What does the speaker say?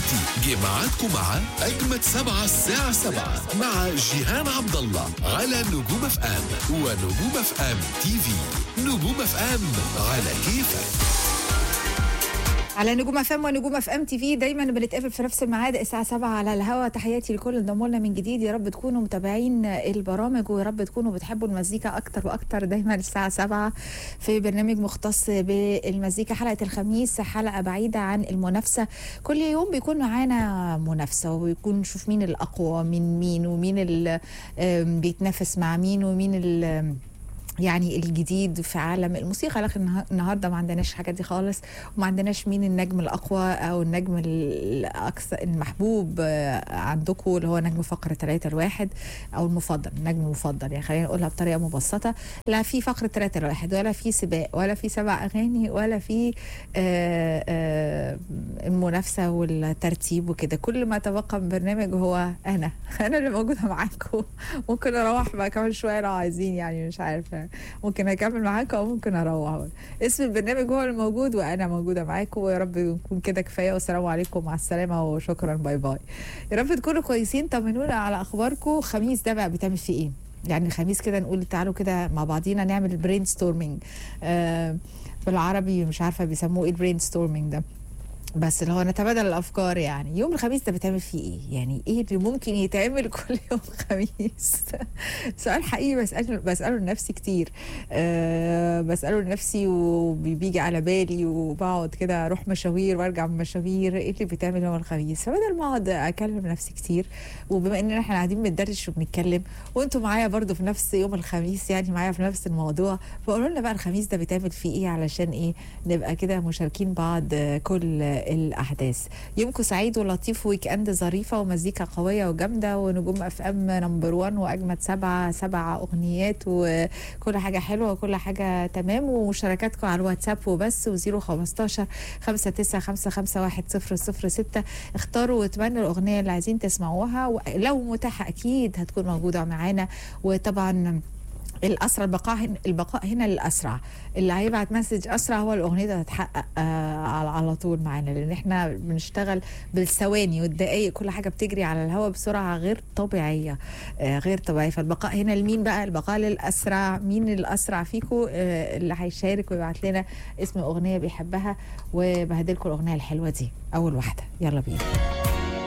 دلوقتي جه ميعادكم مع أجمد سبعة الساعة سبعة مع جيهان عبد الله على نجوم اف ام ونجوم اف ام تي في نجوم اف ام على كيفك على نجوم اف ام ونجوم اف ام تي في دايما بنتقابل في نفس الميعاد الساعه 7 على الهوا تحياتي لكل اللي انضموا لنا من جديد يا رب تكونوا متابعين البرامج ويا رب تكونوا بتحبوا المزيكا اكتر واكتر دايما الساعه 7 في برنامج مختص بالمزيكا حلقه الخميس حلقه بعيده عن المنافسه كل يوم بيكون معانا منافسه وبيكون نشوف مين الاقوى من مين ومين اللي آم، بيتنافس مع مين ومين اللي يعني الجديد في عالم الموسيقى لكن النها- النهارده ما عندناش الحاجات دي خالص وما عندناش مين النجم الاقوى او النجم الاكثر المحبوب آه، عندكم اللي هو نجم فقره 3 الواحد او المفضل النجم المفضل يعني خلينا نقولها بطريقه مبسطه لا في فقره 3 الواحد ولا في سباق ولا في سبع اغاني ولا في آه، آه، المنافسه والترتيب وكده كل ما تبقى من برنامج هو انا انا اللي موجوده معاكم ممكن اروح بقى كمان شويه لو عايزين يعني مش عارفه ممكن اكمل معاكم او ممكن اروح اسم البرنامج هو الموجود وانا موجوده معاكم ويا رب يكون كده كفايه والسلام عليكم مع السلامه وشكرا باي باي يا رب تكونوا كويسين طمنونا على اخباركم خميس ده بقى بتعمل فيه ايه يعني الخميس كده نقول تعالوا كده مع بعضينا نعمل برين ستورمينج آه بالعربي مش عارفه بيسموه ايه البرين ستورمينج ده بس اللي هو نتبادل الافكار يعني يوم الخميس ده بتعمل فيه ايه يعني ايه اللي ممكن يتعمل كل يوم خميس سؤال حقيقي بساله بساله لنفسي كتير أه بساله لنفسي وبيجي على بالي وبقعد كده اروح مشاوير وارجع من مشاوير ايه اللي بيتعمل يوم الخميس فبدل ما اقعد اكلم نفسي كتير وبما ان احنا قاعدين بندردش وبنتكلم وانتم معايا برضو في نفس يوم الخميس يعني معايا في نفس الموضوع فقولوا لنا بقى الخميس ده بيتعمل فيه ايه علشان ايه نبقى كده مشاركين بعض آه، كل الاحداث يومكم سعيد ولطيف ويك اند ظريفه ومزيكا قويه وجامده ونجوم اف ام نمبر 1 واجمد سبعه سبع اغنيات وكل حاجه حلوه وكل حاجه تمام ومشاركاتكم على الواتساب وبس و015 59551 006 اختاروا وتمنوا الاغنيه اللي عايزين تسمعوها ولو متاحه اكيد هتكون موجوده معانا وطبعا الاسرع البقاء هن البقاء هنا للاسرع اللي هيبعت مسج اسرع هو الاغنيه دي هتحقق آه على, على طول معانا لان احنا بنشتغل بالثواني والدقائق كل حاجه بتجري على الهواء بسرعه غير طبيعيه آه غير طبيعيه فالبقاء هنا لمين بقى البقاء للاسرع مين الاسرع فيكم آه اللي هيشارك ويبعت لنا اسم اغنيه بيحبها وبهدلكم الاغنيه الحلوه دي اول واحده يلا بينا